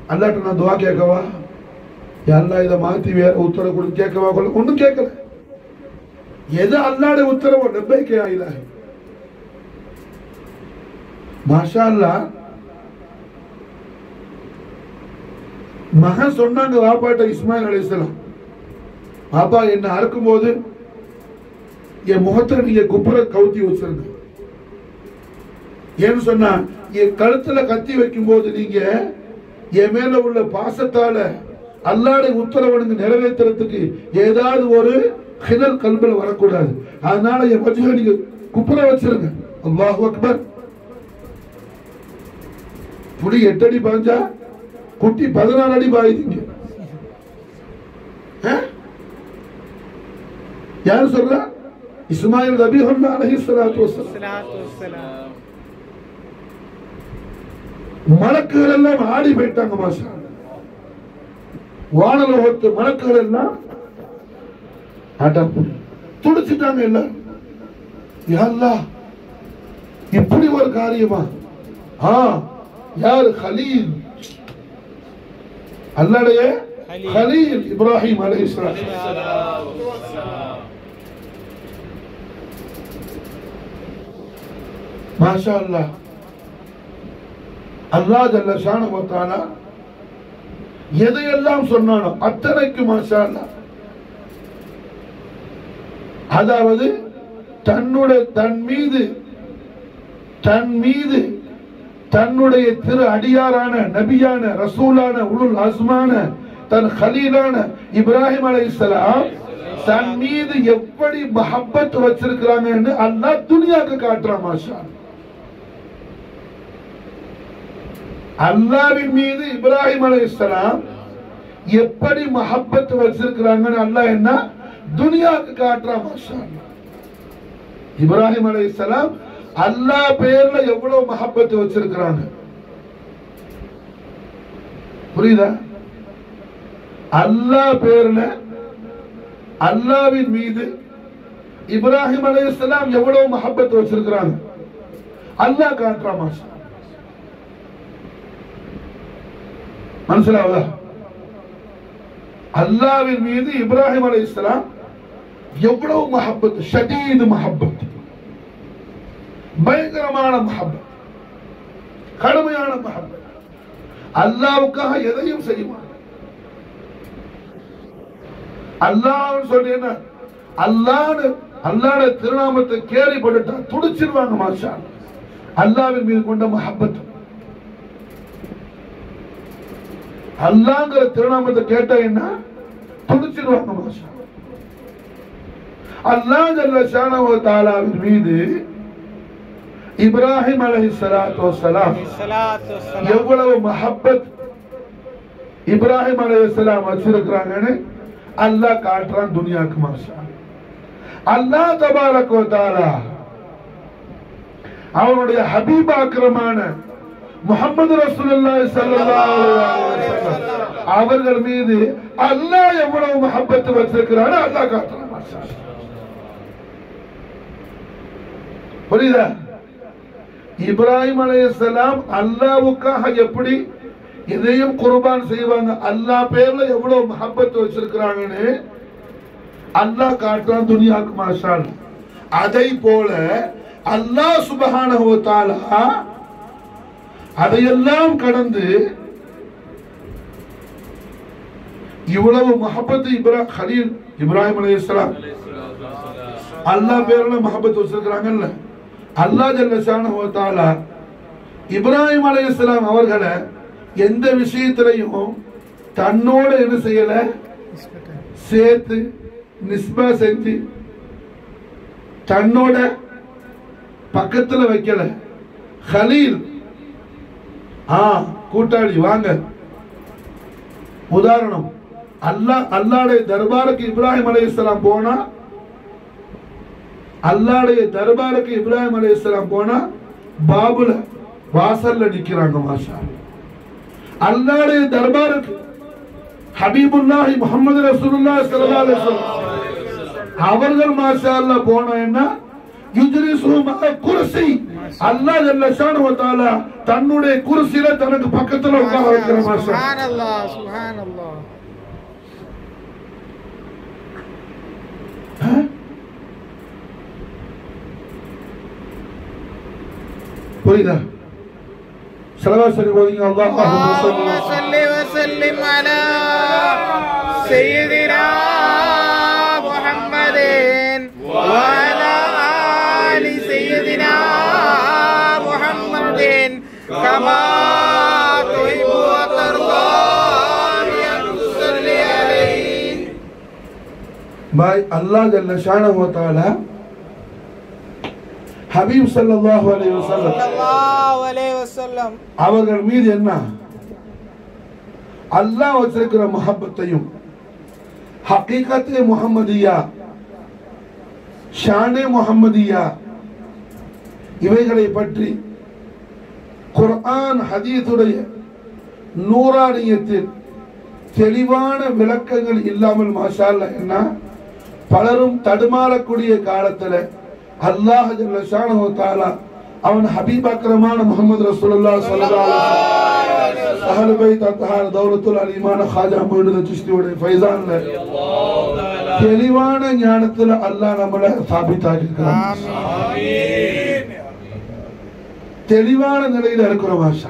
அல்லாட்ட நான் துவா கேட்கவா எல்லாம் இதை மாத்தி வேற உத்தரவு கொடு கேட்கவா கொள்ள ஒன்றும் கேட்கல எது அல்லாட உத்தரவோ நம்பிக்கை ஆயில மாஷா அல்லா மகன் சொன்னாங்க வாப்பாட்ட இஸ்மாயில் அலைஹிஸ்ஸலாம் பாப்பா என்ன அறுக்கும் போது என் முகத்துல நீங்க குப்புற கவுத்தி வச்சிருங்க ஏன்னு சொன்னா என் கழுத்துல கத்தி வைக்கும் போது நீங்க என் மேல உள்ள பாசத்தால அல்லாட உத்தரவனுக்கு நிறைவேற்றுறதுக்கு ஏதாவது ஒரு ஹிதல் கல்பில் வரக்கூடாது அதனால என் மஜ்ஹ நீங்க குப்புற வச்சிருங்க அல்லாஹு அக்பர் புலி எட்டு அடி பாஞ்சா குட்டி பதினாலு அடி பாயுதுங்க ஆ? யார் சொல்றா இஸ்மாயில் நபிஹுல்லா அலைஹிஸ்ஸலாத்து வஸ்ஸலாம் சலாத்து வஸ்ஸலாம். மலக்குகள் எல்லாம் ஆடி போயிட்டாங்க மாஷா வானலோகத்து மலக்குகள் எல்லாம் அடம் துடிச்சிட்டாங்க எல்லாரும் யா அல்லாஹ், இப்படி ஒரு காரியமா ஆ யார் ஹலீல் அல்லாடைய ஹலீல். ஹலீல் இப்ராஹிம் அலைஹிஸ்ஸலாம் மாஷா அல்லாஹ் அல்லாஹ் ஜல்ல ஷானஹு வ தஆலா எதையெல்லாம் சொன்னானோ அத்தனைக்கு மாஷா அல்லாஹ் அதாவது தன்னுடைய தன் மீது தன் மீது தன்னுடைய திரு அடியாரான நபியான ரசூலான உலுல் அஸ்மான தன் ஹலீலான இப்ராஹிம் அலைஹிஸ்ஸலாம் தன் மீது எப்படி மஹப்பத் வச்சிருக்கிறாங்கன்னு அல்லாஹ் துனியாக்கு காட்டுறான் மாஷா அல்லாஹ். அல்லாவின் மீது இப்ராஹிம் அலைஹிஸ்ஸலாம் எப்படி மஹப்பத் வச்சிருக்கிறாங்கன்னு அல்லாஹ் என்ன துனியாக்கு காட்டுறான் மாஷா அல்லாஹ். இப்ராஹிம் அலைஹிஸ்ஸலாம் அல்லாஹ் பேர்ல எவ்வளவு மஹப்பத் வச்சிருக்கிறாங்க புரியுதா அல்லாஹ் பேர்ல அல்லாவின் மீது இப்ராஹிம் அலைஹிஸ்ஸலாம் எவ்வளவு மஹப்பத் வச்சிருக்கிறாங்க அல்லாஹ் காட்டுறான் மாஷா அல்லாஹ். மனசிலாவதா அல்லாவின் மீது இப்ராஹிம் அலை இஸ்லாம் எவ்வளவு மஹப்பத் ஷதீது மஹப்பத் பயங்கரமான மஹப்பத் கடுமையான மஹப்பத் அல்லாவுக்காக எதையும் செய்வான் அல்லாஹ்னு சொன்னீங்கன்னா அல்லாஹ்னு அல்லாஹ்ட திருநாமத்தை கேள்விப்பட்டுட்டா துடிச்சிருவாங்க மாஷா அல்லாஹ். அல்லாவின் மீது கொண்ட மஹப்பத் அல்லாங்கிற திருநாமத்தை கேட்டா என்ன துடிச்சிருவாங்க மாஷா அல்லாஹ் ஜல்ல ஷானஹு தஆலாவின் மீது இப்ராஹிம் அலைஹிஸ்ஸலாத்து வஸ்ஸலாம் சலாத்து வஸ்ஸலாம். எவ்வளவு மஹப்பத் இப்ராஹிம் அலைஹிஸ்ஸலாம் வச்சிருக்கிறாங்கன்னு அல்லாஹ் காட்டுறான் துனியாக்கு மாஷா அல்லாஹ் தபாரக் வ தஆலா அவனுடைய ஹபீபாக்கிரமான முகமது ரசூலுல்லாஹி ஸல்லல்லாஹு அலைஹி வஸல்லம் அவர்கள் மீது அல்லாஹ் எவ்வளவு மஹப்பத் வச்சிருக்கிறானோ அல்லாஹ் காட்டுறான் மாஷா அல்லாஹ். புரியுதா இப்ராஹிம் அலைஹிஸ்ஸலாம் அல்லாஹ்வுக்காக எப்படி இதையும் குர்பான் செய்வாங்க அல்லாஹ் பேர்ல எவ்வளவு மஹப்பத் வச்சிருக்கிறாங்கன்னு அல்லாஹ் காட்டுறான் துனியாக்கு மாஷால் அதை போல அல்லாஹ் சுபஹானஹு வ தஆலா அதையெல்லாம் கடந்து இவ்வளவு மஹப்பத் இப்ரா ஹலீல் இப்ராஹிம் அலைஹிஸ்ஸலாம் அல்லாஹ் பேர்ல மஹப்பத் வச்சிருக்கிறாங்கல்ல அல்லாஹ் ஜல்ல ஷானஹு வ தஆலா இப்ராஹிம் அலைஹிஸ்ஸலாம் அவர்களை எந்த விஷயத்திலையும் தன்னோட என்ன செய்யல சேர்த்து நிஸ்பா செஞ்சு தன்னோட பக்கத்துல வைக்கல ஹலீல் ஆ கூட்டாளி வாங்க உதாரணம் அல்லாஹ் அல்லாடைய தர்பாருக்கு இப்ராஹிம் அலைஹிஸ்ஸலாம் போனா அல்லாடைய தர்பாருக்கு இப்ராஹிம் அலைஹிஸ்ஸலாம் போனா பாபுல வாசல்ல நிக்கிறாங்க மாஷா அல்லாடைய தர்பாருக்கு ஹபீபுல்லாஹி முஹம்மது ரசூலுல்லாஹி ஸல்லல்லாஹு அலைஹி வஸல்லம் அவர்கள் மாஷா அல்லாஹ் போனா என்ன யுஜ்ரிசு மஅ குர்சி அல்லாஹ் ஜல்ல ஷானஹு வ தஆலா தன்னுடைய குர்சியில தனக்கு பக்கத்துல உட்கார வைக்கிற மாஷா سبحان الله سبحان الله புரியுதா செலவா சரி போதீங்க اللهم அல்லாஹ் صل وسلم على سيدنا محمد وعلى آل سيدنا محمد كما تحب وترضى بأن تصلي عليه பாய் அல்லாஹ் ஜல்ல ஷானஹு வ தஆலா ஹபீப் ஸல்லல்லாஹு அலைஹி வஸல்லம் صلى الله عليه وسلم அவர்கள் மீது என்ன அல்லாஹ் வச்சிருக்கிற மஹப்பத்தையும் ஹக்கீகத்தே முஹம்மதியா ஷானே முஹம்மதியா இவைகளை பற்றி குர்ஆன் ஹதீஸுடைய நூறானியத்தில் தெளிவான விளக்கங்கள் இல்லாமல் மாஷா அல்லாஹ் என்ன பலரும் தடுமாறக்கூடிய காலத்துல அல்லாஹ் ஜல்ல ஷானஹு தஆலா அவன் ஹபீப் அக்ரமான முஹம்மது ரசூலுல்லாஹ் ஸல்லல்லாஹு அலைஹி வஸல்லம் அஹ்ல பைத் அத்ஹார் தௌலத்துல் அலிமான ஹாஜா முஹம்மது சிஸ்தியோட ஃபைசான்ல தெளிவான ஞானத்துல அல்லாஹ் நம்மள சாபித்தாக்கி இருக்கிறான் தெளிவான நிலையில இருக்கிறோம் மாஷா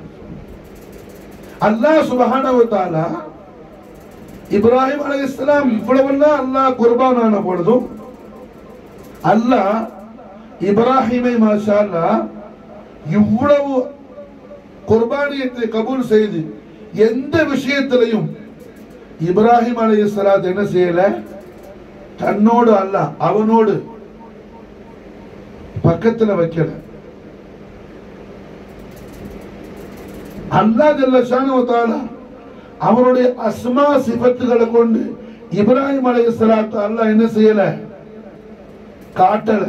அல்லாஹ் சுபஹானஹு வ தஆலா இப்ராஹிம் அலைஹிஸ்ஸலாம் இவ்வளவெல்லாம் அல்லாஹ் குர்பானான பொழுதும் அல்லாஹ் இப்ராஹிமை மாஷா அல்லாஹ் இவ்வளவு குர்பானியத்தை கபூல் செய்து எந்த விஷயத்திலையும் இப்ராஹிம் அலைஹிஸ்ஸலாத் என்ன செய்யல தன்னோடு அல்லாஹ் அவனோடு பக்கத்துல வைக்கல அல்லாஹ் ஜல்ல ஷானு வ தஆலா அவருடைய அஸ்மா சிபத்துகளை கொண்டு இப்ராஹிம் அலைஹிஸ்ஸலாத்து அல்லாஹ் என்ன செய்யல காட்டல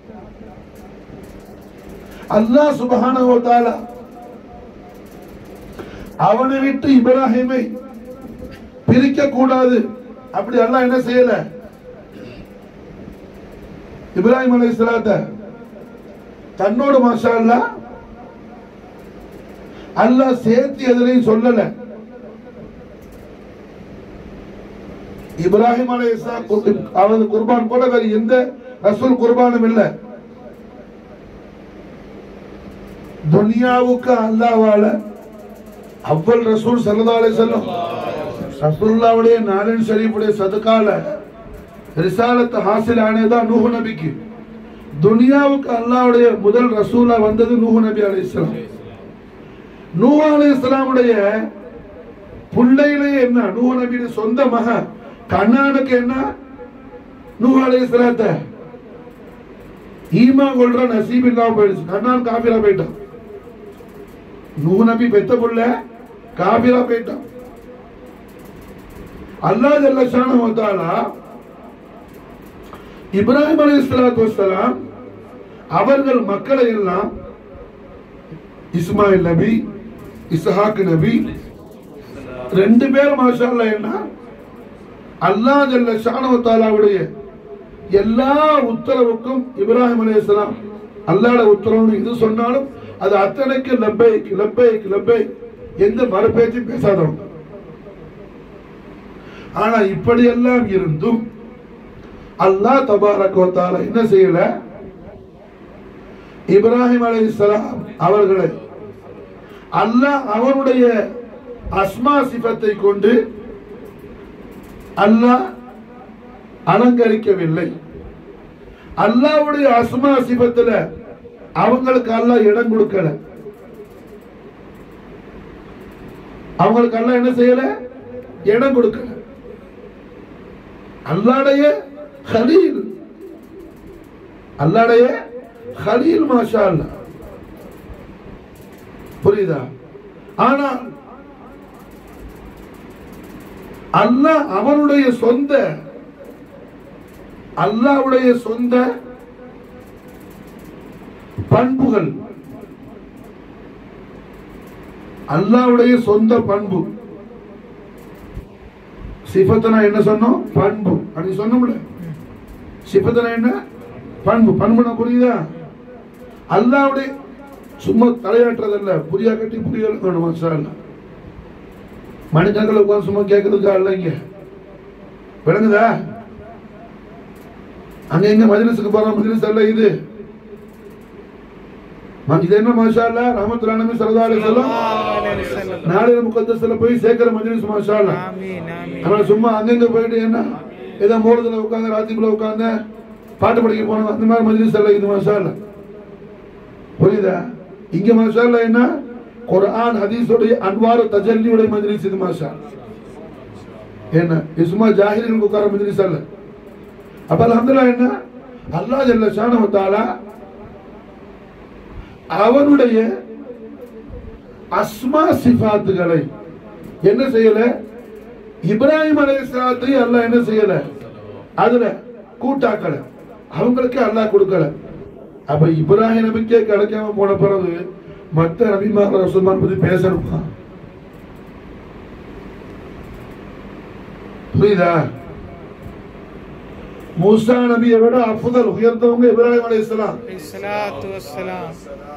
அல்லாஹ் சுப்ஹானஹு வ தஆலா அவனை விட்டு இப்ராஹிமை பிரிக்க கூடாது அப்படி அல்லாஹ் என்ன செய்யல இப்ராஹிம் அலைஹிஸ்ஸலாத்த தன்னோடு மாஷா அல்லாஹ் அல்லாஹ் சேர்த்து எதுலையும் சொல்லல இப்ராஹிம் அலைஹிஸ்ஸலாம் கு- அவரது குர்பான் போல வேற எந்த ரசூல் குர்பானும் இல்ல துனியாவுக்கு அல்லாஹ்வால அவ்வல் ரசூல் ஸல்லல்லாஹு அலைஹி வஸல்லம் ரசூலுல்லாவுடைய நாலன் ஷரீஃபுடைய சதகால ரிசாலத் ஹாசில் ஆனதா நூஹ் நபிக்கு துனியாவுக்கு அல்லாஹ்வுடைய முதல் ரசூலா வந்தது நூஹ் நபி அலைஹிஸ்ஸலாம் நூஹ் அலைஹிஸ்ஸலாமுடைய புள்ளையிலே என்ன நூஹ் நபியுடைய சொந்த மகன் கண்ணானுக்கு என்ன நூஹ் அலைஹிஸ்ஸலாத்த ஈமா கொள்ற நசீப் இல்லாம போயிடுச்சு கண்ணான் காபிரா போயிட்டான் நூஹ் நபி பெத்த புள்ள காபிரா போயிட்டான் அல்லாஹ் ஜல்ல ஷானஹு வ தஆலா இப்ராஹிம் அலைஹிஸ்ஸலாத்து வஸ்ஸலாம் அவர்கள் மக்களை எல்லாம் இஸ்மாயில் நபி இஸ்ஹாக் நபி ரெண்டு பேரும் மாஷா அல்லாஹ் என்ன அல்லாஹ் ஜல்ல ஷானஹு தாலாவுடைய எல்லா உத்தரவுக்கும் இப்ராஹிம் அலைஹிஸ்ஸலாம் அல்லாஹ்ட உத்தரவுன்னு இது சொன்னாலும் அது அத்தனைக்கு லப்பைக் லப்பைக் லப்பைக் எந்த மறுபேச்சும் பேசாதவங்க ஆனா இப்படியெல்லாம் இருந்தும் அல்லாஹ் தபாரக் வ தஆலா என்ன செய்யல இப்ராஹிம் அலைஹிஸ்ஸலாம் அவர்களை அல்லாஹ் அவனுடைய அஸ்மா சிபத்தை கொண்டு அல்லாஹ் அலங்கரிக்கவில்லை அல்லாஹ்வுடைய அஸ்மா சிபத்துல அவங்களுக்கு அல்லாஹ் இடம் கொடுக்கல அவங்களுக்கு அல்லாஹ் என்ன செய்யல இடம் கொடுக்கல அல்லாடைய ஹலீல் அல்லாடைய ஹலீல் மாஷா அல்லாஹ் புரியுதா ஆனால் அல்லாஹ் அவனுடைய சொந்த அல்லாஹ்வுடைய சொந்த பண்புகள் அல்லாஹ்வுடைய சொந்த பண்பு சிஃபத்தனா என்ன சொன்னோம் பண்பு அன்னைக்கு சொன்னோம்ல சிஃபத்தனா என்ன பண்பு பண்புனா புரியுதா அல்லாவுடைய சும்மா தலையாட்டுறதல்ல புரியா கட்டி புரிய வேணும் மாஷா அல்லாஹ். மணிக்கணக்கில் உட்கார்ந்து சும்மா கேட்கறதுக்கா இல்லைங்க விளங்குதா அங்க எங்க மஜ்லிஸுக்கு போற மஜ்லிஸ் அல்ல இது ம- இது என்ன மாஷா அல்லாஹ் ரஹமத்துல்லாஹி நபி ஸல்லல்லாஹு அலைஹி வஸல்லம் நாளைய முகத்தஸ்ல போய் சேர்க்கிற மஜ்லிஸ் மாஷா அல்லாஹ் ஆமீன் ஆமீன் ஆனா சும்மா அங்கங்க போயிட்டு என்ன ஏதோ மோளத்துல உட்காந்து ராத்திரிக்குள்ள உட்காந்து பாட்டு படிக்க போனோம் அந்த மாதிரி மஜ்லிஸ் எல்லாம் இது மாஷா அல்லாஹ். புரியுதா இங்க மாஷா அல்லாஹ் என்ன குர்ஆன் ஹதீஸுடைய அன்வார தஜல்லியுடைய மஜ்லிஸ் இது மாஷா அல்லாஹ். என்ன இது சும்மா ஜாஹிர்களுக்கு உட்கார மஜ்லிஸ் அல்ல அப்ப அல்ஹம்துலில்லாஹ் என்ன அல்லாஹ் ஜல்ல ஷானஹு தஆலா அவனுடைய அஸ்மா சிஃபாத்துகளை என்ன செய்யல இப்ராஹிம் அலைஹிஸ்ஸலாத்தை அல்லாஹ் என்ன செய்யல அதுல கூட்டாக்கல அவங்களுக்கு அல்லாஹ் கொடுக்கல அப்ப இப்ராஹிம் நபிக்கே கிடைக்காம போன பிறகு மற்ற நபிமார்கள் ரசூல்மான் பத்தி பேசணுமா புரியுதா மூசா நபியை விட அஃதல் உயர்ந்தவங்க இப்ராஹிம் அலைஹிஸ்ஸலாம் ஸலாத்து வஸ்ஸலாம்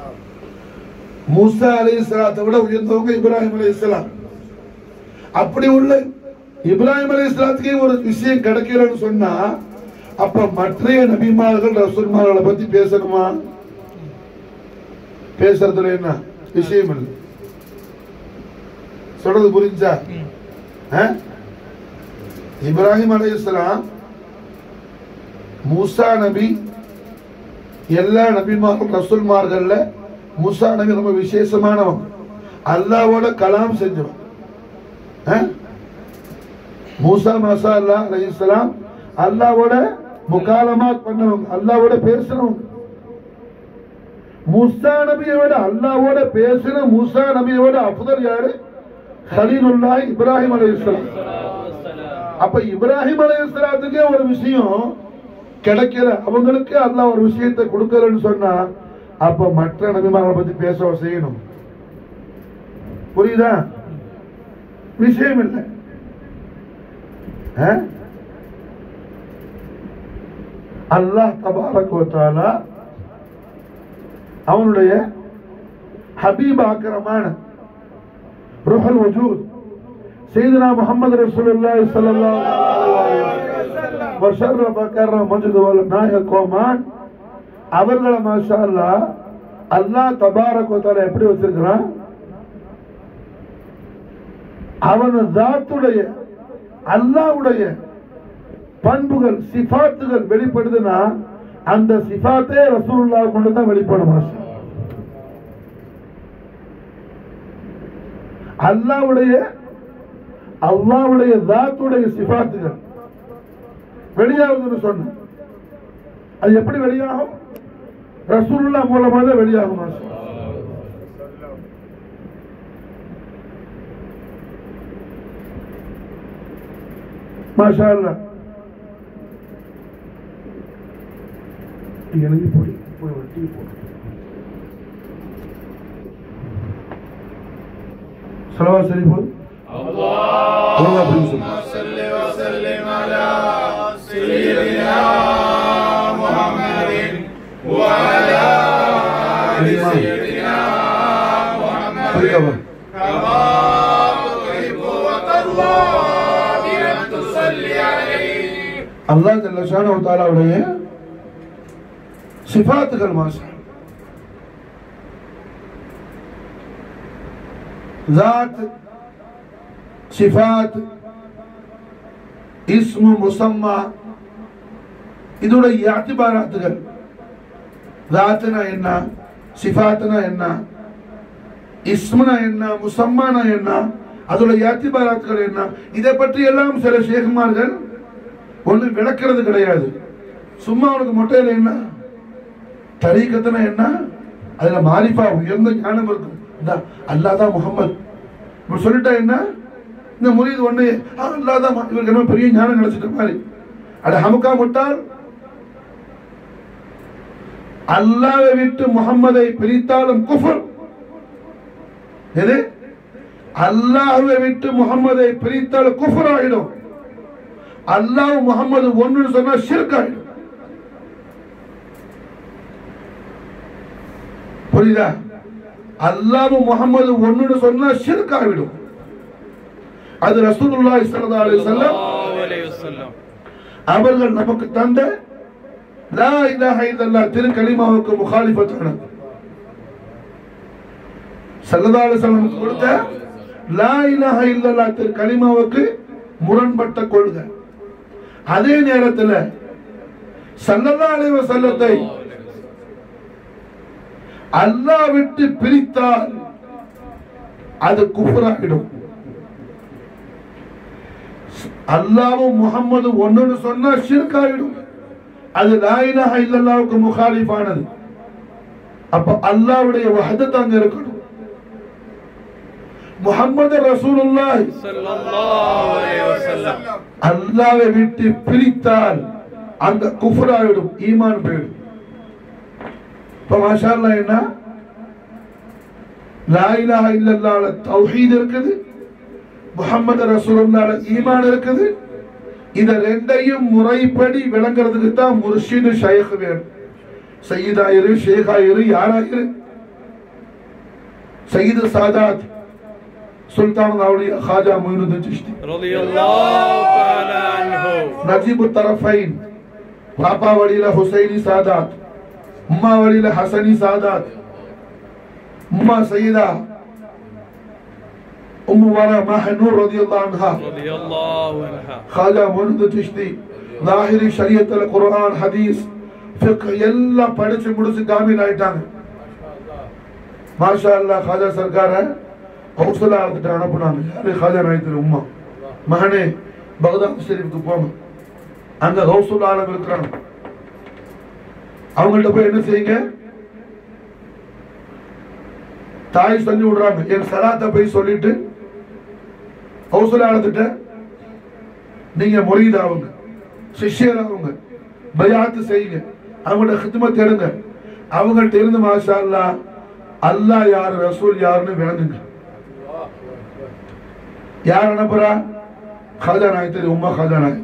மூசா அலைஹிஸ்ஸலாத்தை விட உயர்ந்தவங்க இப்ராஹிம் அலைஹிஸ்ஸலாம் அப்படி உள்ள இப்ராஹிம் அலைஹிஸ்ஸலாத்துக்கே ஒரு விஷயம் கிடைக்கலன்னு சொன்னா அப்ப மற்றைய நபிமார்கள் ரசூல்மார்களை பத்தி பேசணுமா பேசுறதுல என்ன விஷயம் இல்லை சொல்றது புரிஞ்சா ம். ஆ? இப்ராஹிம் அலைஹிஸ்ஸலாம் மூசா நபி எல்லா நபிமார்கள் ரசூல்மார்கள்ல மூசா நபி ரொம்ப விசேஷமானவன் அல்லாவோட கலாம் செஞ்சவன் ஆ? மூசா மாசா அல்லா அலைஹிஸ்ஸலாம் அல்லாவோட முகாலமாத் பண்ணவங்க அல்லாவோட பேசுறவங்க மூசா நபியை விட அல்லாவோட பேசின மூசா நபியை விட அஃதல் யாரு ஹலீலுல்லாஹ் இப்ராஹிம் அலைஹிஸ்ஸலாம் அப்ப இப்ராஹிம் அலைஹிஸ்ஸலாத்துக்கே ஒரு விஷயம் கிடைக்கல அவங்களுக்கு அல்லாஹ் ஒரு விஷயத்தை கொடுக்கலன்னு சொன்னா அப்ப மற்ற நபிமார்களை பத்தி பேச செய்யணும் புரியுதா விஷயம் இல்லை ஆ? அல்லாஹ் தபாரக் வ தஆலா அவனுடைய ஹபீப் ஆக்கிரமான ருஹல் வஜூத் سيدنا محمد رسول الله صلى الله عليه وسلم وشرف كرم مجد والناهي கோமான் அவர்களை மாஷா அல்லாஹ் அல்லாஹ் தபாரக் வ தஆலா எப்படி வச்சிருக்கிறான் அவன் தாத்துடைய அல்லாஹ்வுடைய பண்புகள் சிஃபாத்துகள் வெளிப்படுதுன்னா அந்த சிஃபாத்தே ரசூலுல்லாஹ் கொண்டு தான் வெளிப்படும் மாஷா அல்லாஹ்வுடைய அல்லாஹ்வுடைய தாத்துடைய சிஃபாத்துகள் வெளியாகுதுன்னு சொன்ன அது எப்படி வெளியாகும் ரசூலுல்லாஹ் மூலமா தான் வெளியாகும் மாஷா மாஷா அல்லாஹ் எழுதி போடி போய் ஒரு டீ போடு சலவா சரி போது அல்லாஹ் அப்படின்னு சொல்லு சரிம்மா? அதுக்கப்புறம். அல்லாஹ் ஜல்ல ஷானஹு தஆலாவுடைய சிஃபாத்துகள் மாஷா ذات சிஃபாத் இஸ்மு முசம்மா இதோட யாத்திபாராத்துகள் தாத்துனா என்ன சிஃபாத்துனா என்ன இஸ்முனா என்ன முசம்மானா என்ன அதோட யாத்திபாராத்துகள் என்ன இதை பற்றி எல்லாம் சில ஷேகுமார்கள் ஒண்ணு விளக்குறது கிடையாது சும்மா அவனுக்கு மொட்டையில என்ன தரீக்கத்தனா என்ன அதுல மாரிஃபா உயர்ந்த ஞானம் இருக்கும் இதான் அல்லாதான் முகமது இப்படி சொல்லிட்டா என்ன இந்த முறியது ஒண்ணு ஆ, அல்லாதான் மு- இவருக்கு என்ன பெரிய ஞானம் கிடைச்சிட்ட மாதிரி அட ஹமுக்கா முட்டாள் அல்லாவை விட்டு முகம்மதை பிரித்தாலும் குஃபர் எது அல்லாஹ்வை விட்டு முகம்மதை பிரித்தால் குஃபர் ஆயிடும் அல்லாஹ் முகம்மது ஒன்னு சொன்னா ஷிர்க் ஆயிடும் புரியுதா அல்லாஹ் முகமது ஒண்ணுன்னு சொன்னா ஷிர்க் ஆகிடும் அது ரசூலுல்லாஹி ஸல்லல்லாஹு அலைஹி வஸல்லம் ஸல்லல்லாஹு அலைஹி வஸல்லம் அவர்கள் நமக்கு தந்த லா இலாஹ இல்லல்லாஹ் திரு கலிமாவுக்கு முகாலிஃபத்தான ஸல்லல்லாஹு அலைஹி வஸல்லம் கொடுத்த லா இலாஹ இல்லல்லாஹ் திரு கலிமாவுக்கு முரண்பட்ட கொள்கை அதே நேரத்தில் ஸல்லல்லாஹு அலைஹி வஸல்லத்தை அல்லாஹ் விட்டு பிரித்தால் அது குஃபராகிடும் அல்லாவும் முகம்மது ஒண்ணுன்னு சொன்னா ஷிர்காயிடும் அது லா இலாஹ இல்லல்லாஹுக்கு முகாலிஃபானது அப்ப அல்லாஹ்வுடைய வஹதத் அங்க இருக்கணும் முஹம்மது ரசூலுல்லாஹி ஸல்லல்லாஹு அலைஹி வஸல்லம் அல்லாஹ்வை விட்டு பிரித்தால் அந்த குஃபராயிடும் ஈமான் போயிடும் இப்ப மாஷா அல்லாஹ் என்ன லா இலாஹ இல்லல்லாஹ்ல தௌஹீத் இருக்குது முஹம்மது ரசூலுல்லாஹ்ல ஈமான் இருக்குது இத ரெண்டையும் முறைப்படி விளங்குறதுக்கு தான் முர்ஷிது ஷைக் வேணும் சையீதாயிரு ஷேகாயிரு யாராயிரு சையீது சாதாத் சுல்தான் அவுலியா ஹாஜா மொயினுddin சிஷ்டி ரலியல்லாஹு தஆலா அன்ஹு நஜீபு தரஃபைன் பாப்பா வழியில ஹுசைனி சாதாத் உம்மா வழியில ஹசனி சாதாத் உம்மா சையதா உம்மு வாலா மஹனூர் ரலியல்லாஹு அன்ஹா ரலியல்லாஹு அன்ஹா ಖಾಜಾ ಮುನಿದು ಚಿಶ್ತಿ ಲಾಹಿರಿ ಶரியத்துல குர்ஆன் ஹதீஸ் ஃபிக்ஹ் எல்லாம் படிச்சு முடிச்சு காமில் ஆயிட்டாங்க மாஷா அல்லாஹ் காஜா சர்க்கார ஹவுஸ்ல ஆகிட்டு அனுப்புனாங்க யாரு காஜா நாயத்தில் உம்மா மகனே பகதாத் ஷெரீஃப்க்கு போங்க அங்க ஹவுசுல் ஆலம் இருக்கிறாங்க அவங்கள்ட்ட போய் என்ன செய்யுங்க தாய் சொல்லி விடுறாங்க என் சலாத்தை போய் சொல்லிட்டு ஹவுசுல் ஆலத்திட்ட நீங்க முறையீதாவுங்க சிஷ்யராகுங்க பயாத்து செய்யுங்க அவங்களோட ஹித்மத் எடுங்க அவங்கள்ட்ட இருந்து மாஷா அல்லாஹ் அல்லாஹ் யார் ரசூல் யாருன்னு விளங்குங்க யார் அனுப்புறா ஹாஜா நாயத்தரி உம்மா ஹாஜா நாயத்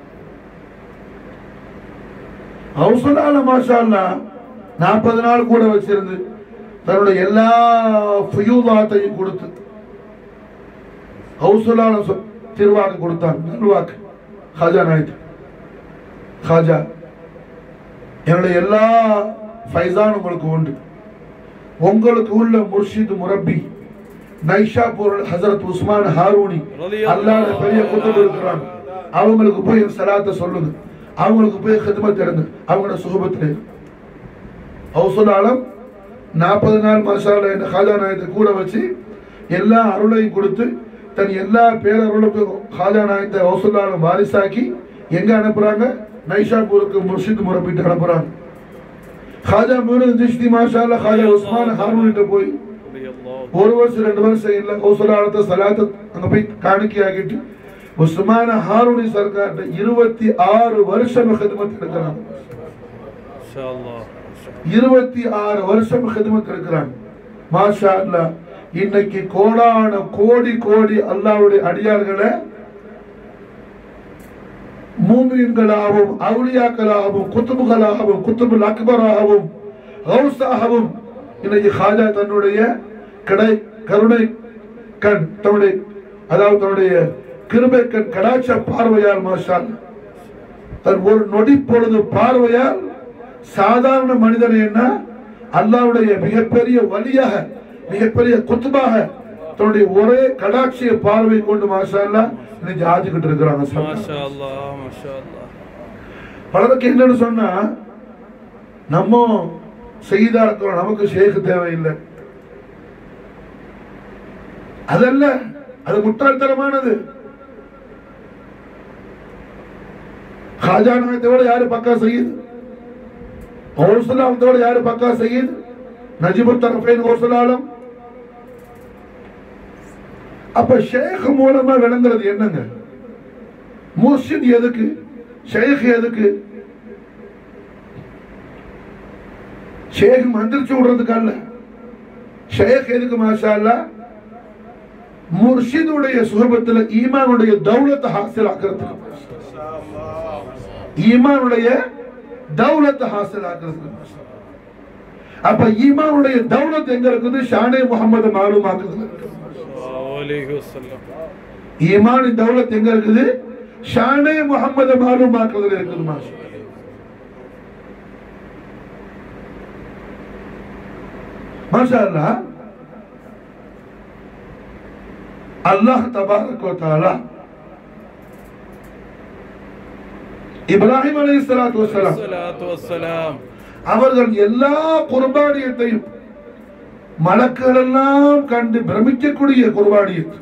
ஹவுசுலால மாஷா அல்லாஹ் நாற்பது நாள் கூட வச்சிருந்து தன்னுடைய எல்லா ஃபுயூலாத்தையும் கொடுத்து ஹவுசுலால சொ- திருவாக்கு கொடுத்தார் நல்வாக்கு ஹாஜா நாயத் ஹாஜா என்னுடைய எல்லா ஃபைசான் உங்களுக்கு உண்டு உங்களுக்கு உள்ள முர்ஷித் முரப்பி நைஷாப்பூர் ஹசரத் உஸ்மான் ஹாரூனி அல்லாஹ் பெரிய குத்துப் இருக்கிறாங்க அவங்களுக்கு போய் என் சலாத்தை சொல்லுங்க அவங்களுக்கு போய் ஹிதமத் எடுங்க அவங்களோட சுகபத்தில் ஹவுசுல் ஆலம் நாற்பது நாள் மசாலா என்ற ஹாஜா நாயத்தை கூட வச்சு எல்லா அருளையும் கொடுத்து தன் எல்லா பேரருளுக்கும் ஹாஜா நாயத்தை ஹவுசுல் ஆலம் வாரிசாக்கி எங்க அனுப்புறாங்க நைஷாப்பூருக்கு முர்ஷித் முறப்பிட்டு அனுப்புறாங்க ஹாஜா மூனு திஷ்டி மாஷா அல்லாஹ் ஹாஜா உஸ்மான் ஹாரூனிட்ட போய் ரலியல்லாஹு ஒரு வருஷம் ரெண்டு வருஷம் இல்ல கௌசலாலத்தை சலாத்தை அங்க போய் காணிக்கை ஆகிட்டு உஸ்மான ஹாரூனி சர்க்கார்ட்ட இருபத்தி ஆறு வருஷம் ஹிதமத் எடுக்கிறாங்க இன்ஷாஅல்லாஹ் இருபத்தி ஆறு வருஷம் ஹிதமத் எடுக்கிறாங்க மாஷா அல்லாஹ் இன்னைக்கு கோடான கோடி கோடி அல்லாஹ்வுடைய அடியார்களை மூமின்களாகவும் அவுலியாக்களாகவும் குத்துபுகளாகவும் குத்துபுல் அக்பராகவும் கௌசாகவும் இன்னைக்கு ஹாஜா தன்னுடைய கடை கருணை கண் தன்னுடைய அதாவது தன்னுடைய கிருபை கண் கடாட்ச பார்வையால் மாஷால் தன் ஒரு நொடி பொழுது பார்வையால் சாதாரண மனிதனை என்ன அல்லாவுடைய மிகப்பெரிய வழியாக மிகப்பெரிய குத்துபாக தன்னுடைய ஒரே கடாட்சிய பார்வை கொண்டு மாஷா அல்லா இன்னைக்கு ஆஜிக்கிட்டு இருக்கிறாங்க மாஷா அல்லாஹ் மாஷா அல்லாஹ் பலருக்கு என்னன்னு சொன்னா நம்ம செய்தா இருக்கிறோம் நமக்கு ஷேக் தேவையில்லை அதல்ல அது முட்டாள்தனமானது ஹாஜானத்தோட யாரு பக்கா செய்யுது ஹோசலாலத்தோட யாரு பக்கா செய்யுது நஜிபு தரஃபைன் ஹோசலாலம் அப்ப ஷேக் மூலமா விளங்குறது என்னங்க முர்ஷித் எதுக்கு ஷேக் எதுக்கு ஷேக் மந்திரிச்சு விடுறதுக்கு அல்ல ஷேக் எதுக்கு மாஷா அல்லா முர்ஷிதுடைய சுகபத்துல ஈமானுடைய தௌலத்தை ஹாசில் ஆக்கிறதுக்கு ஈமானுடைய தௌலத்தை ஹாசில் ஆக்கிறதுக்கு அப்ப ஈமானுடைய தௌலத் எங்க இருக்குது ஷானே முகமது மாலுமாக்குதுல இருக்கு عليه وسلم ஈமானின் தௌலத் எங்க இருக்குது ஷானே முகமது மாலுமாக்குதுல இருக்குது மாஷா மாஷா அல்லாஹ் அல்லாஹ் தபாரக் வ தஆலா இப்ராஹிம் அலைஹிஸ்ஸலாத்து வஸ்ஸலாம் الصلاة والسلام அவர்கள் எல்லா குர்பானியத்தையும் மலக்குகள் எல்லாம் கண்டு பிரமிக்கக்கூடிய குர்பானியத்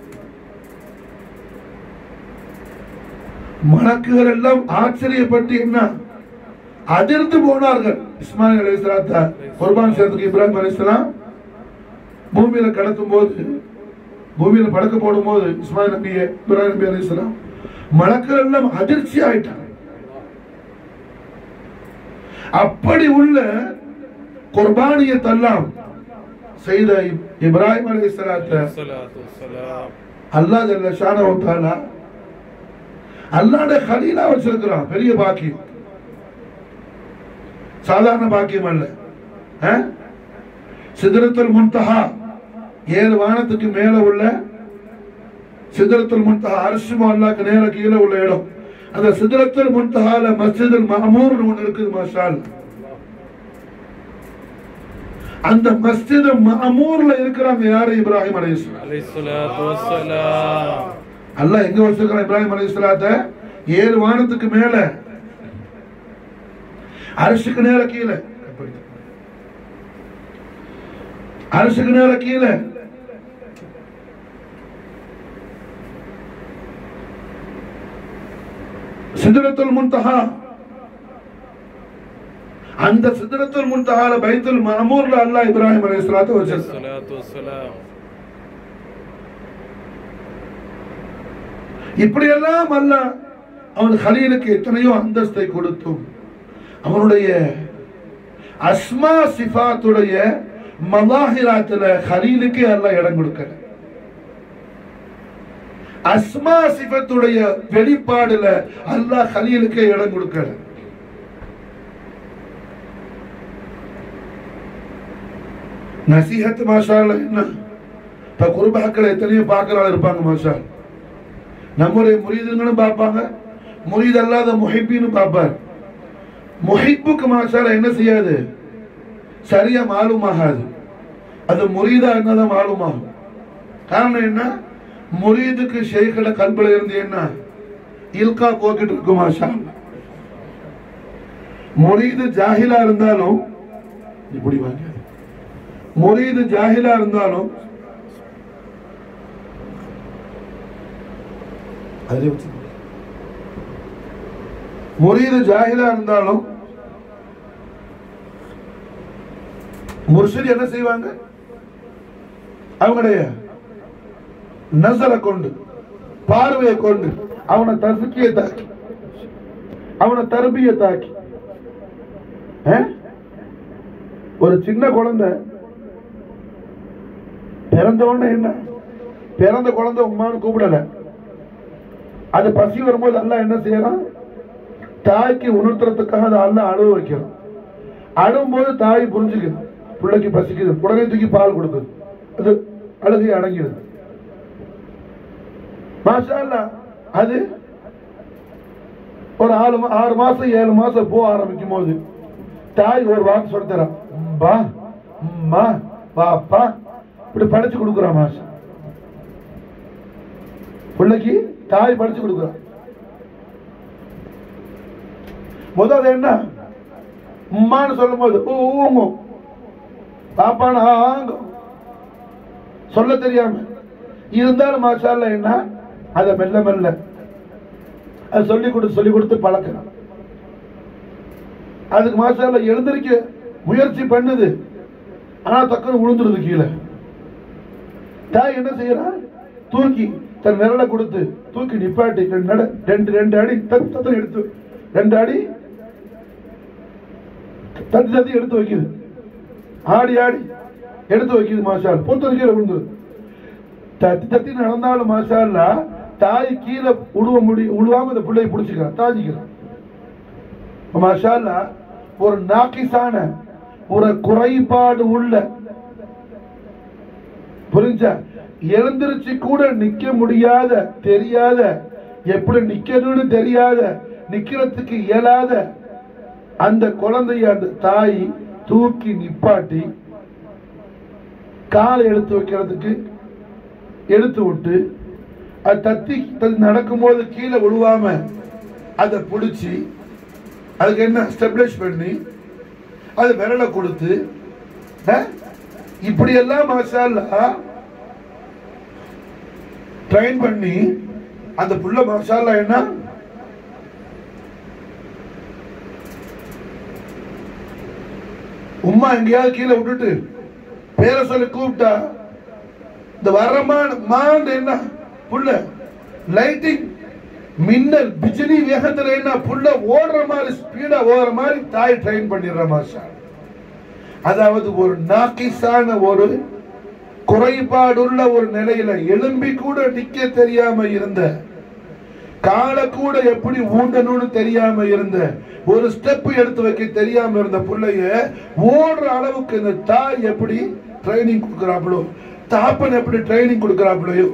மலக்குகள் எல்லாம் ஆச்சரியப்பட்டு என்ன அதிர்ந்து போனார்கள் இஸ்மாயில் அலைஹிஸ்ஸலாத்த குர்பான் செய்யறதுக்கு இப்ராஹிம் அலைஹிஸ்ஸலாம் பூமியில கடத்தும் போது பூமியில படக்க போடும் போது இஸ்மாயில் நபி இப்ராஹிம் நபி அலைஹிஸ்ஸலாம் மலக்குகள் எல்லாம் அதிர்ச்சி ஆயிட்டாங்க அப்படி உள்ள குர்பானியத்தெல்லாம் செய்த இப்- இப்ராஹிம் அலைஹிஸ்ஸலாத்த الصلاة والسلام அல்லாஹ் ஜல்ல ஷானஹு வ தஆலா அல்லாஹ்ட கலீலா வச்சிருக்கிறான் பெரிய பாக்கியம் சாதாரண பாக்கியம் அல்ல அஹ்? சிதறத்துல் முன்தஹா ஏழு வானத்துக்கு மேல உள்ள சிதறத்துல் முன்தஹா அரிசிமோ அல்லாஹ்க்கு நேர கீழே உள்ள இடம் அந்த சிதறத்துல் முன்தஹால மஸ்ஜிதுல் மஅமூர் ஒன்று இருக்குது மாஷா அல்லாஹ். அந்த மஸ்ஜித் மஅமூர்ல இருக்கிறாங்க யாரு இப்ராஹிம் அலைஹிஸ்ஸலாம் عليه الصلاة والسلام அல்லாஹ் எங்க வச்சிருக்கான் இப்ராஹிம் அலைஹிஸ்ஸலாத்த ஏழு வானத்துக்கு மேல அரசுக்கு நேர கீழே அரசுக்கு நேர கீழே சிதறத்துல் முன்தஹா அந்த சிதறத்துல் முன்தஹால பைத்துல் மஅமூர்ல அல்லாஹ் இப்ராஹிம் அலைஹிஸ்ஸலாத்த வச்சிருக்கான் الصلاة والسلام இப்படியெல்லாம் அல்ல அவன் ஹலீலுக்கு எத்தனையோ அந்தஸ்தை கொடுத்தும் அவனுடைய அஸ்மா சிஃபாத்துடைய மலாஹிராத்துல ஹலீலுக்கு அல்லாஹ் இடம் கொடுக்கல அஸ்மா சிஃபத்துடைய வெளிப்பாடுல அல்லாஹ் ஹலீலுக்கு இடம் கொடுக்கல நசீஹத் மாஷா அல்லாஹ் என்ன இப்ப குருபாக்கள் எத்தனையோ பார்க்கறாள் இருப்பாங்க மாஷா அல்லாஹ். நம்முடைய முரீதுங்களும் பார்ப்பாங்க முரீது அல்லாத முஹிப்பின்னு பார்ப்பார் முஹிப்புக்கு மாஷால என்ன செய்யாது சரியா மாலும் ஆகாது அது முரீதா என்னதான் மாலும் ஆகும் காரணம் என்ன முரீதுக்கு ஷேഖിലെ கல்பல இருந்து என்ன இல்கா போக்கிட்டு இருக்கும் மாஷா அல்லாஹ். முரீது ஜாஹிலா இருந்தாலும் இப்படி வாங்க முரீது ஜாஹிலா இருந்தாலும் அதிலே வச்சு முரீது ஜாஹிலா இருந்தாலும் முர்ஷித் என்ன செய்வாங்க அவங்களுடைய நசரை கொண்டு பார்வையை கொண்டு அவனை தசுக்கிய தாக்கி அவனை தருபிய தாக்கி அஹ்? ஒரு சின்ன குழந்தை பிறந்த உடனே என்ன பிறந்த குழந்தை உமான்னு கூப்பிடல அது பசி வரும்போது அல்லாஹ் என்ன செய்யறான் தாய்க்கு உணர்த்துறதுக்காக அதை அல்லாஹ் அழுவ வைக்கிறான் அழுவும் போது தாய் புரிஞ்சுக்குது பிள்ளைக்கு பசிக்குது உடனே தூக்கி பால் கொடுக்குது அது அழுகை அடங்கிடுது மாஷா அல்லாஹ், அது ஒரு ஆறு மா- ஆறு மாசம் ஏழு மாசம் போக ஆரம்பிக்கும் போது தாய் ஒரு வாக்கு சொல்லி தரான் பா அம்மா பாப்பா இப்படி படிச்சு கொடுக்குறான் மாஷா பிள்ளைக்கு தாய் படிச்சு கொடுக்குறான் முதல்ல என்ன உம்மான்னு சொல்லும் போது ஊங்கும் பாப்பான்னு ஆங்கும் சொல்ல தெரியாம இருந்தாலும் மாஷால்ல என்ன அதை மெல்ல மெல்ல அது சொல்லி கொடுத்து சொல்லி கொடுத்து பழக்கலாம் அதுக்கு மாஷால்ல எழுந்திருக்க முயற்சி பண்ணுது ஆனா டக்குன்னு விழுந்துருது கீழே தாய் என்ன செய்யறான் தூக்கி தன் விரலை கொடுத்து தூக்கி நிப்பாட்டி ரெண்டு நட ரெண்டு ரெண்டு அடி தத்து தத்து எடுத்து ரெண்டு அடி தத்தி தத்தி எடுத்து வைக்குது ஆடி ஆடி எடுத்து வைக்குது மாஷால் பொறுத்தது கீழே விழுந்துருது தத்தி தத்தி நடந்தாலும் மாஷால்ல தாய் கீழே உழுவ முடி உழுவாம இந்த பிள்ளையை பிடிச்சிக்கிறான் தாஜிக்கிறான் மாஷால்ல ஒரு நாக்கிசான ஒரு குறைபாடு உள்ள புரிஞ்சா எழுந்திருச்சு கூட நிக்க முடியாத தெரியாத எப்படி நிக்கணும்னு தெரியாத நிக்கிறதுக்கு இயலாத அந்த குழந்தைய அந்த தாய் தூக்கி நிப்பாட்டி காலை எடுத்து வைக்கிறதுக்கு எடுத்து விட்டு அது தத்தி தத்தி நடக்கும்போது கீழே விழுவாம அதை பிடிச்சி அதுக்கு என்ன ஸ்டெபிளைஸ் பண்ணி அது விரலை கொடுத்து அஹ், இப்படியெல்லாம் மாஷால்லா ட்ரைன் பண்ணி அந்த புள்ள மாஷால்லா என்ன உம்மா எங்கேயாவது கீழே விட்டுட்டு பேரை சொல்லி கூப்பிட்டா இந்த வர்றமான மான் என்ன புள்ள லைட்டிங் மின்னல் பிஜிலி வேகத்துல என்ன புள்ள ஓடுற மாதிரி ஸ்பீடா ஓடுற மாதிரி தாய் ட்ரெயின் பண்ணிடுற மாஷா அதாவது ஒரு நாக்கிசான ஒரு குறைபாடுள்ள ஒரு நிலையில எலும்பி கூட நிக்க தெரியாம இருந்த காலை கூட எப்படி ஊண்டணும்னு தெரியாம இருந்த ஒரு ஸ்டெப் எடுத்து வைக்க தெரியாம இருந்த புள்ளைய ஓடுற அளவுக்கு இந்த தாய் எப்படி ட்ரைனிங் கொடுக்கறாங்களோ தாப்பன் எப்படி ட்ரைனிங் கொடுக்கறாங்களோ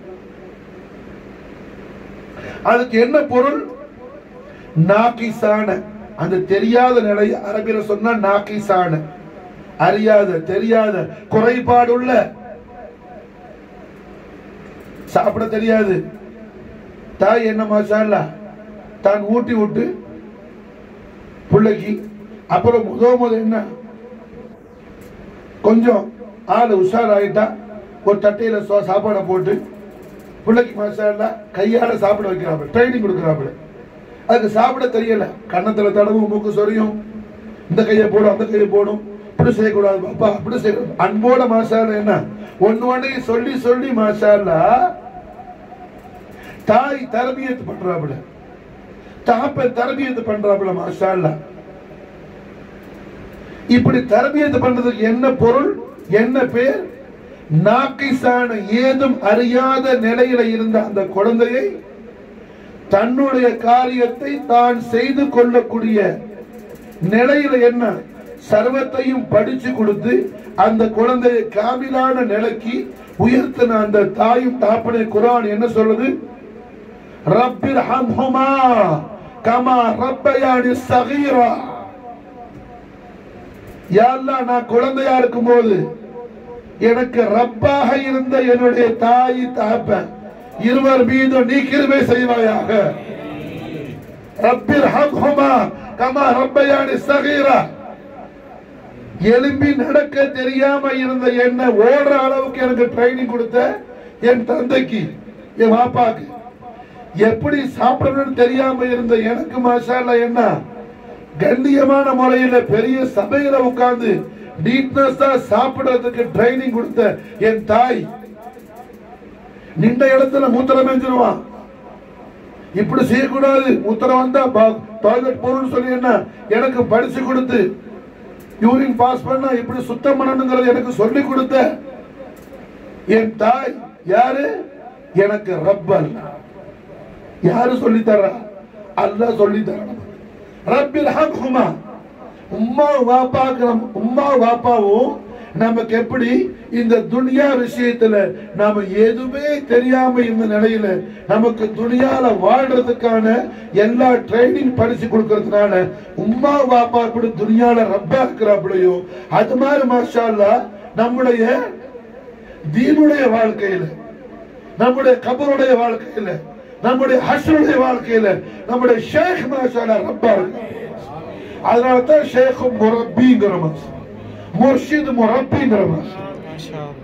அதுக்கு என்ன பொருள் நாக்கிசான அந்த தெரியாத நிலை அரபில சொன்னா நாக்கிசான அறியாத தெரியாத குறைபாடுள்ள சாப்பிட தெரியாது தாய் என்ன மாஷா தான் ஊட்டி விட்டு பிள்ளைக்கு அப்புறம் முத முத என்ன கொஞ்சம் ஆள் உஷாராயிட்டா ஒரு தட்டையில சோ- சாப்பாடை போட்டு பிள்ளைக்கு மாஷா கையால சாப்பிட வைக்கிறாப்புல ட்ரைனிங் கொடுக்குறாப்புல அதுக்கு சாப்பிட தெரியல கன்னத்துல தடவும் மூக்கு சொரியும் இந்த கையை போடும் அந்த கையை போடும் இப்படி செய்யக்கூடாது பாப்பா அப்படி செய்யக்கூடாது அன்போட மாஷால என்ன ஒன்னு ஒன்னையும் சொல்லி சொல்லி மாஷால்லா தாய் தரபியத்து பண்றாப்புல தாப்ப தரபியத்து பண்றாப்புல மாஷா அல்லாஹ். இப்படி தரபியத்து பண்றதுக்கு என்ன பொருள் என்ன பேர் நாக்கிசான ஏதும் அறியாத நிலையில இருந்த அந்த குழந்தையை தன்னுடைய காரியத்தை தான் செய்து கொள்ளக்கூடிய நிலையில என்ன சர்வத்தையும் படிச்சு கொடுத்து அந்த குழந்தையை காமிலான நிலைக்கு உயர்த்தின அந்த தாயும் தாப்பனை குரான் என்ன சொல்லுது ரப்பிர் ஹம்ஹுமா கமா ரப்பயானி சகீரா யா அல்லாஹ் நான் குழந்தையா இருக்கும்போது எனக்கு ரப்பாக இருந்த என்னுடைய தாய் தகப்பன் இருவர் மீதும் நீ கிருபை செய்வாயாக ரப்பிர் ஹம்ஹுமா கமா ரப்பயானி சகீரா எலும்பி நடக்க தெரியாம இருந்த என்ன ஓடுற அளவுக்கு எனக்கு ட்ரைனிங் கொடுத்த என் தந்தைக்கு என் பாப்பாக்கு எப்படி சாப்பிடணும்னு தெரியாம இருந்த எனக்கு மாஷால என்ன கண்ணியமான முறையில பெரிய சபையில உட்கார்ந்து நீட்னஸா சாப்பிடுறதுக்கு ட்ரைனிங் கொடுத்த என் தாய் நின்ற இடத்துல மூத்திரம் மேஞ்சிருவான் இப்படி செய்யக்கூடாது மூத்திரம் வந்தா டாய்லெட் போகணும்னு சொல்லி என்ன எனக்கு படிச்சு கொடுத்து யூரின் பாஸ் பண்ணா இப்படி சுத்தம் பண்ணணுங்கிறது எனக்கு சொல்லி கொடுத்த என் தாய் யாரு எனக்கு ரப்பல் யாரு சொல்லி தர்றா அல்லாஹ் சொல்லி தரணும் ரப்பில் ஹம்ஹுமா உம்மா வாப்பாக்கு நம்ம உம்மா வாப்பாவும் நமக்கு எப்படி இந்த துனியா விஷயத்துல நாம எதுவுமே தெரியாம இருந்த நிலையில நமக்கு துனியால வாழ்றதுக்கான எல்லா ட்ரைனிங் படிச்சு கொடுக்கறதுனால உம்மா வாப்பா எப்படி துனியால ரப்பா இருக்கிறாப்புலையோ அது மாதிரி மாஷா அல்லாஹ் நம்முடைய தீனுடைய வாழ்க்கையில நம்முடைய கபருடைய வாழ்க்கையில நம்முடைய ஹஷருடைய வாழ்க்கையில நம்முடைய ஷேக் மாஷாலா ரப்பா இருக்கு அதனால தான் ஷேக் முரப்பிங்கிற மாசம் முர்ஷித் முரப்பிங்கிற மாசம் ما شاء الله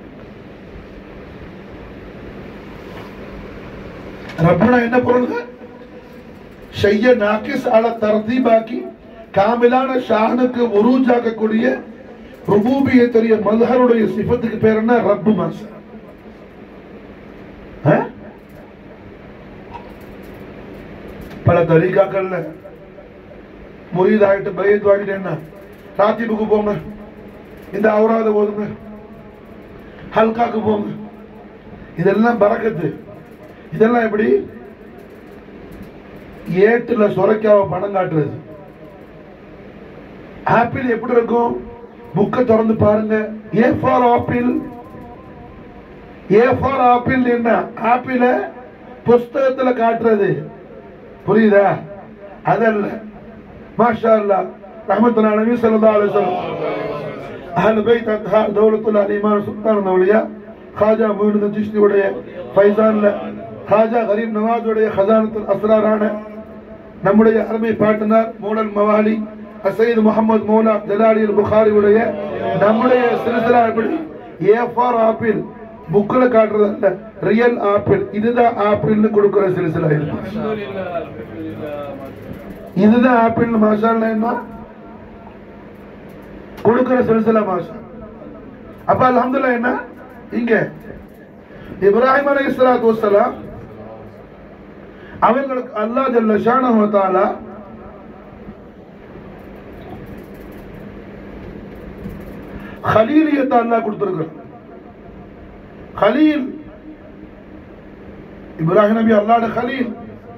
ரப்பனா என்ன பொருளுங்க ஷைய நாக்கிஸ் அல தர்தீபாக்கி காமிலான ஷானுக்கு உருஜாக்கக்கூடிய ருபூபியத்துடைய மல்ஹருடைய சிஃபத்துக்கு பேர் என்ன ரப்பு மாசம் ஆ? பல தரீகாக்கள்ல முரீதாயிட்டு பயத் வாங்கிட்டு என்ன ராத்திபுக்கு போங்க இந்த அவராத போதுங்க ஹல்காக்கு போங்க இதெல்லாம் பறக்கத்து இதெல்லாம் எப்படி ஏட்டுல சுரைக்காவ பணம் காட்டுறது ஆப்பிள் எப்படி இருக்கும் புக்கை திறந்து பாருங்க A for apple A for apple என்ன ஆப்பிள புஸ்தகத்துல காட்டுறது புரியுதா அதல்ல மாஷா அல்லாஹ் ரஹமத்துல்லாஹி நபி ஸல்லல்லாஹு அலைஹி வஸல்லம் அஹ்ல பைத் அத்ஹார் தௌலத்துல் அலிமான் சுல்தான் அவுலியா காஜா முயினுddin சிஷ்டியுடைய ஃபைசான்ல காஜா கரீம் நவாஜுடைய ஹசானத்துல் அஸ்ராரான நம்முடைய அருமை பாட்டனார் மூடல் மவாலி சையது முகமது மௌலா ஜலாலி புகாரியுடைய நம்முடைய சிலசிலா எப்படி ஏ ஃபார் ஆப்பிள் புக்ல காட்டுறது அல்ல ரியல் ஆப்பிள் இதுதான் ஆப்பிள்னு கொடுக்கிற சிலசிலா இது இதுதான் ஆப்பிள் மாஷா என்ன கொடுக்கிற சிலசிலா மாஷா அப்ப அல்ஹம்துலில்லாஹ் என்ன இங்க இப்ராஹிம் அலைஹிஸ்ஸலாத்து வஸ்ஸலாம் அவங்களுக்கு அல்லாஹ் ஜல்ல ஷானஹு வ தஆலா ஹலீலியத்தை அல்லாஹ் கொடுத்திருக்கிறார் ஹலீல் இப்ராஹிம் நபி அல்லாஹ்ட ஹலீல்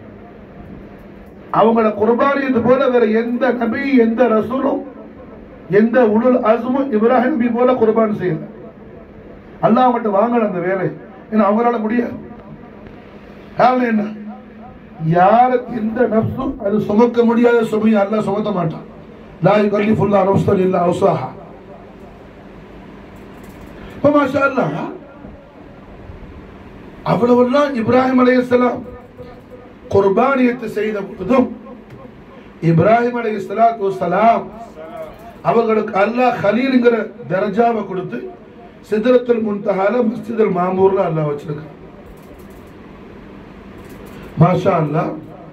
அவங்கள குர்பானியது போல வேற எந்த நபி எந்த ரசூலும் எந்த உலுல் அஸ்மும் இப்ராஹிம் நபி போல குர்பான் செய்யல அல்லாஹ் அவங்கள்ட்ட வாங்கல அந்த வேலை ஏன்னா அவங்களால முடியாது காரணம் என்ன யார் எந்த நப்சும் அது சுமக்க முடியாத சுமையை அல்லாஹ் சுமத்த மாட்டான் லா யுகல்லிஃபுல்லா நஃப்ஸன் இல்லா உஸாஹா இப்போ மாஷா அல்லாஹ் அவ்வளவெல்லாம் இப்ராஹிம் அலைஹிஸ்ஸலாம் குர்பானியத்தை செய்த பொழுதும் இப்ராஹிம் அலைஹிஸ்ஸலாத்து வஸ்ஸலாம் அவர்களுக்கு அல்லாஹ் ஹலீலுங்கிற தர்ஜாவை கொடுத்து சிதறத்துல் முன்தஹால மஸ்ஜிதுல் மாமூர்ல அல்லாஹ் வச்சிருக்கான் மாஷா அல்லாஹ்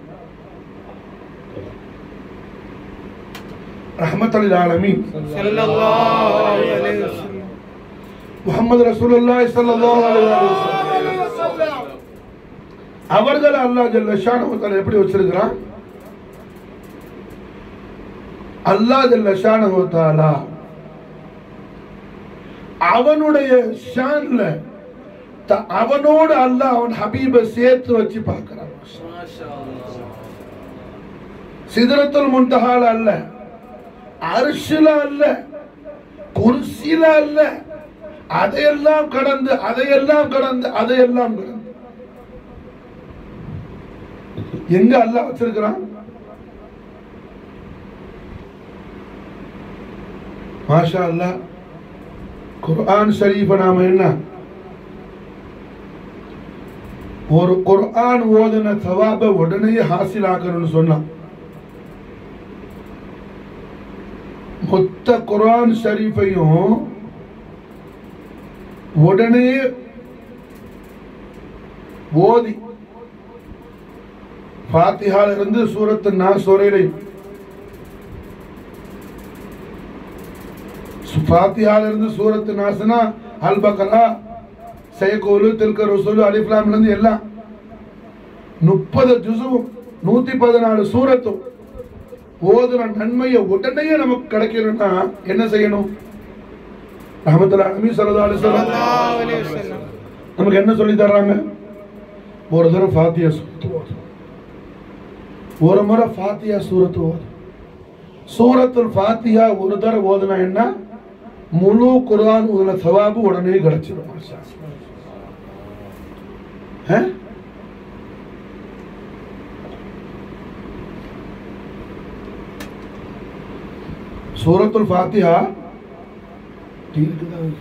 ரஹ்மத்துல் ஆலமீன் ஸல்லல்லாஹு அலைஹி வஸல்லம் முகமது ரசூலுல்லாஹி ஸல்லல்லாஹு அலைஹி வஸல்லம் அவர்கள் அல்லாஹ் ஜல்ல ஷானஹு தஆலா எப்படி வச்சிருக்கிறான் அல்லாஹ் ஜல்ல ஷானஹு தஆலா அவனுடைய ஷான்ல த- அவனோடு அல்லாஹ் அவன் ஹபீபை சேர்த்து வச்சு பார்க்கிறான் சிதறத்துல் முன்தஹால அல்ல அரிசில அல்ல குர்சில அல்ல அதையெல்லாம் கடந்து அதையெல்லாம் கடந்து அதையெல்லாம் கடந்து எங்க அல்லாஹ் வச்சிருக்கிறான் மாஷா அல்லாஹ் குர்ஆன் ஷரீஃப நாம என்ன ஒரு குர்ஆன் ஓதுன சவாப உடனே ஹாசில் ஆக்கணும்னு சொன்னான் மொத்த குர்ஆன் ஷரீஃபையும் உடனே ஓதி ஃபாத்திஹால இருந்து சூரத்து நாஸ் வரையிலையும் ஃபாத்திஹால இருந்து சூரத்து நாஸ்னா அல் பக்கரா சைகோலு தில்க ரசூலு அலிஃப்லாம்ல இருந்து எல்லாம் முப்பது ஜுசுவும் நூத்தி பதினாலு சூரத்தும் ஓதுன நன்மையை உடனே நமக்கு கிடைக்கணும்னா என்ன செய்யணும் ரஹமத்துல்லா அலமி சல்லா அலிஸ்லாம் ஸல்லல்லாஹு அலைஹி வஸல்லம் நமக்கு என்ன சொல்லி தர்றாங்க ஒரு தடவை ஃபாத்தியா சூரத்து ஓது ஒரு முறை ஃபாத்தியா சூரத்து ஓது சூரத்துல் ஃபாத்தியா ஒரு தடவை ஓதுனா என்ன முழு குர்ஆன் ஓதுன சவாபு உடனே கிடைச்சிடும் ஆ? சூரத்துல் ஃபாத்தியா இருக்குதா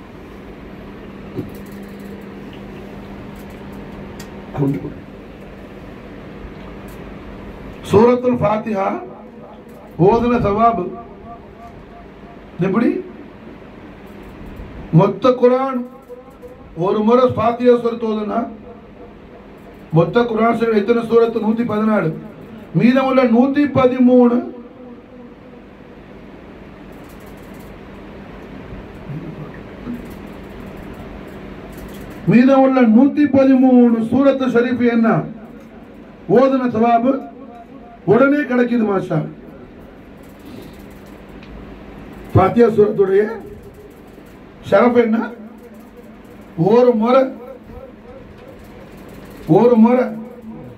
கொண்டு கொடு. சூரத்துல் ஃபாத்திஹா ஓதுன சவாபு எப்படி மொத்த குரான் ஒரு முறை ஃபாத்தியா சூரத் ஓதுனா மொத்த குரான் சரி எத்தனை சூரத்து நூத்தி பதினாலு மீதம் உள்ள நூத்தி பதிமூணு மீதம் உள்ள நூத்தி பதிமூணு சூரத்து ஷரீஃப் என்ன ஓதுன சவாபு உடனே கிடைக்குது மாஷா பாத்தியா சூரத்துடைய ஷரஃப் என்ன ஒரு முறை ஒரு முறை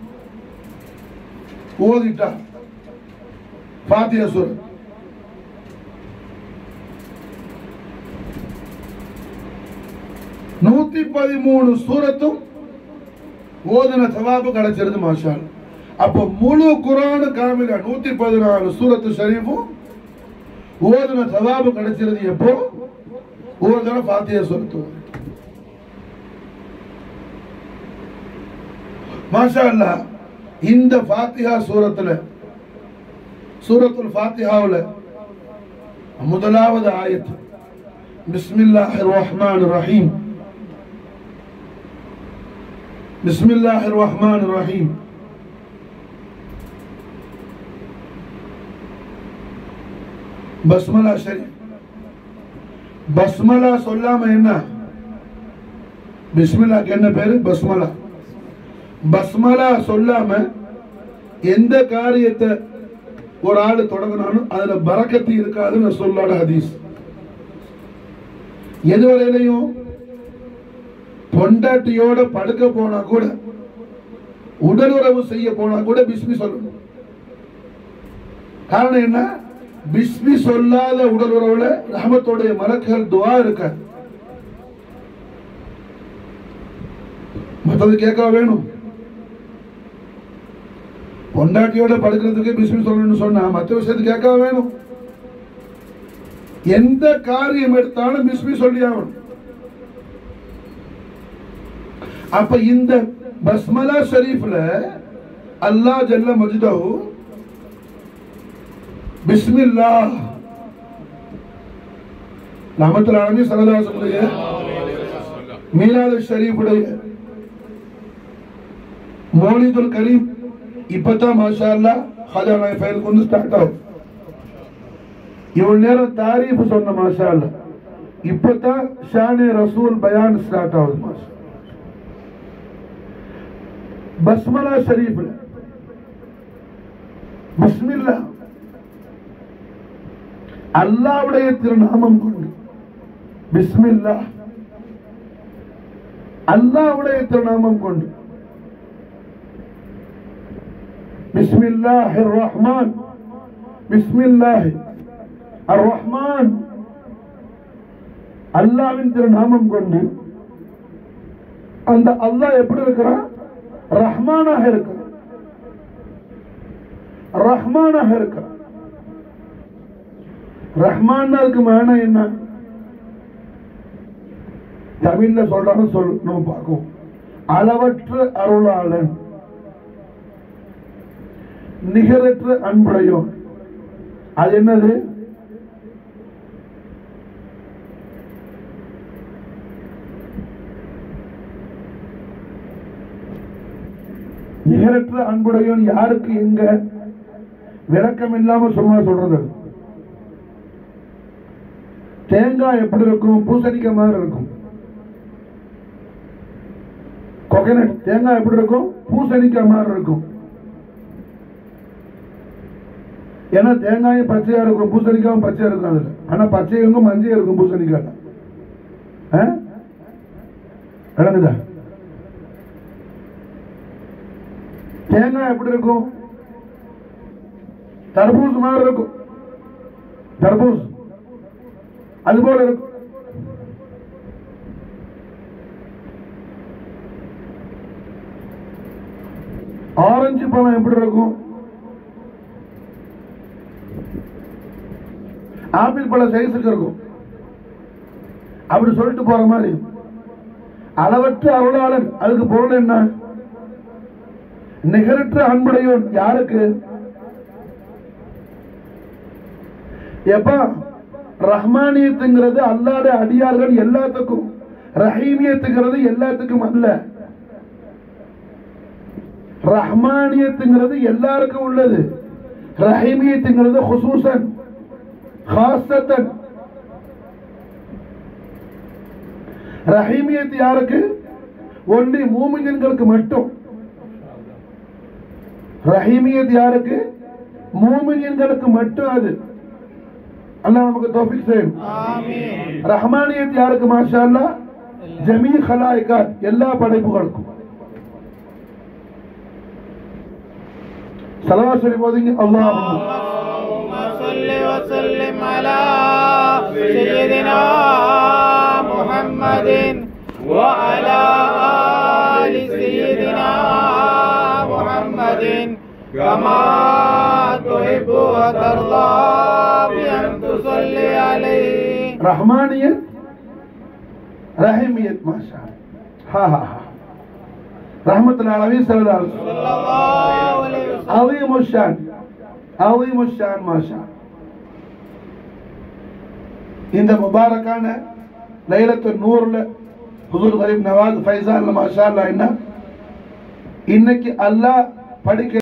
ஓதிட்டா பாத்தியா சூரத் நூத்தி பதிமூணு சூரத்தும் ஓதுன சவாபு கிடைச்சிருது மாஷா அல்லாஹ். அப்போ முழு குரானு காமில நூத்தி பதினாலு சூரத்து ஷரீஃபும் ஓதுன சவாபு கிடைச்சிருது எப்போ ஒரு தடவை ஃபாத்தியா சொல்லிட்டு மாஷா அல்லாஹ் இந்த ஃபாத்திஹா சூரத்துல சூரத்துல் ஃபாத்திஹாவுல முதலாவது ஆயத் பிஸ்மில்லாஹிர் ரஹ்மானிர் ரஹீம் பிஸ்மில்லாஹிர் ரஹ்மானிர் ரஹீம் பஸ்மலா சரி பஸ்மலா சொல்லாம என்ன பிஸ்மில்லாக்கு என்ன பேரு பஸ்மலா பஸ்மலா சொல்லாம எந்த காரியத்தை ஒரு ஆள் தொடங்கினாலும் அதுல பரக்கத்து இருக்காதுன்னு சொல்லாட ஹதீஸ் எதுவரையிலையும் பொண்டாட்டியோட படுக்க போனா கூட உடல் உறவு செய்ய போனா கூட பிஸ்மி சொல்லணும் காரணம் என்ன பிஸ்மி சொல்லாத உடல் உறவுல ரஹமத்துடைய மலக்குகள் துவா இருக்க மத்தது கேட்க வேணும் பொண்டாட்டியோட படுக்கிறதுக்கு பிஸ்மி சொல்லணும்னு சொன்னா மற்ற விஷயத்துக்கு கேட்க வேணும் எந்த காரியம் எடுத்தாலும் பிஸ்மி சொல்லி ஆகணும் அப்ப இந்த பஸ்மலா ஷரீஃப்ல அல்லாஹ் ஜல்ல மஜ்தஹு பிஸ்மில்லா ரஹமத்துல் ஆலமீன் ஸல்லல்லாஹு அலைஹி வஸல்லம் மீலாது ஷரீஃபுடைய மௌலிதுல் கரீம் இப்பதான் மாஷா அல்லாஹ் ஹஜானா ஃபைல் கொண்டு ஸ்டார்ட் ஆகும் இவ்வளவு நேரம் தாரீஃப் சொன்ன மாஷா அல்லாஹ் இப்பதான் ஷானே ரசூல் பயான் ஸ்டார்ட் ஆகுது மாஷா பஸ்மலா ஷரீஃப்ல பிஸ்மில்லா அல்லாவுடைய திருநாமம் கொண்டு பிஸ்மில்லா அல்லாவுடைய திருநாமம் கொண்டு பிஸ்மில்லாஹிர் ரஹ்மான் பிஸ்மில்லாஹி அர் ரஹ்மான் அல்லாவின் திருநாமம் கொண்டு அந்த அல்லாஹ் எப்படி இருக்கிறான் ரஹ்மானாக இருக்கிறான் ரஹ்மானாக இருக்கிறான் ரஹ்மான் அதுக்கு மேன என்ன தமிழ்ல சொல்றாங்க சொல் நம்ம பார்ப்போம் அளவற்ற அருளாளன் நிகரற்ற அன்புடையோன் அது என்னது நிகரற்ற அன்புடையோன் யாருக்கு எங்க விளக்கம் இல்லாம சும்மா சொல்றது அது. தேங்காய் எப்படி இருக்கும் பூசணிக்காய் மாதிரி இருக்கும் கொகனட் தேங்காய் எப்படி இருக்கும் பூசணிக்காய் மாதிரி இருக்கும் ஏன்னா தேங்காயும் பச்சையா இருக்கும் பூசணிக்காயும் பச்சையா இருக்கும் அதுல ஆனா பச்சையும் இருக்கும் மஞ்சள் இருக்கும் பூசணிக்காய் விளங்குதா தேங்காய் எப்படி இருக்கும் தர்பூஸ் மாதிரி இருக்கும் தர்பூஸ் அது போல இருக்கும் ஆரஞ்சு பழம் எப்படி இருக்கும் ஆப்பிள் பழம் சைஸுக்கு இருக்கும் அப்படி சொல்லிட்டு போற மாதிரி அளவற்ற அருளாளன் அதுக்கு பொருள் என்ன நிகரற்ற அன்புடையோன் யாருக்கு எப்பா ரஹ்மானியத்துங்கிறது அல்லாத அடியார்கள் எல்லாத்துக்கும் ரஹீமியத்துங்கிறது எல்லாத்துக்கும் அல்ல ரஹ்மானியத்துங்கிறது எல்லாருக்கும் உள்ளது ரஹீமியத்துங்கிறது ஹுசூசன் ஹாசத்தன் ரஹீமியத் யாருக்கு ஒன்லி மூமின்களுக்கு மட்டும் ரஹீமியத் யாருக்கு மூமின்களுக்கு மட்டும் அது அல்லாஹ் நமக்கு தௌஃபீக் செய்யும் ஆமீன் ரஹ்மானியத் யாருக்கு மாஷா அல்லாஹ் ஜமீ ஹலாயிகாத் எல்லா படைப்புகளுக்கும் சலவா சொல்லி போதீங்க அல்லாஹ் اللهم صل وسلم على سيدنا محمد وعلى آل سيدنا محمد كما تحب وترضى بأن تصلي عليه ரஹ்மானியத் ரஹீமியத் மாஷா ஹா ஹா ஹா ரஹ்மத்துல் ஆலமீன் ஸல்லல்லாஹு அலைஹி வஸல்லம் صلى الله عليه وسلم عظيم الشان عظيم الشان ما شاء இந்த முபாரக்கான லைலத்து நூறுல ஹுசூர் கரீம் நவாஸ் ஃபைசான்ல மாஷா அல்லாஹ் என்ன இன்னைக்கு அல்லாஹ் படிக்க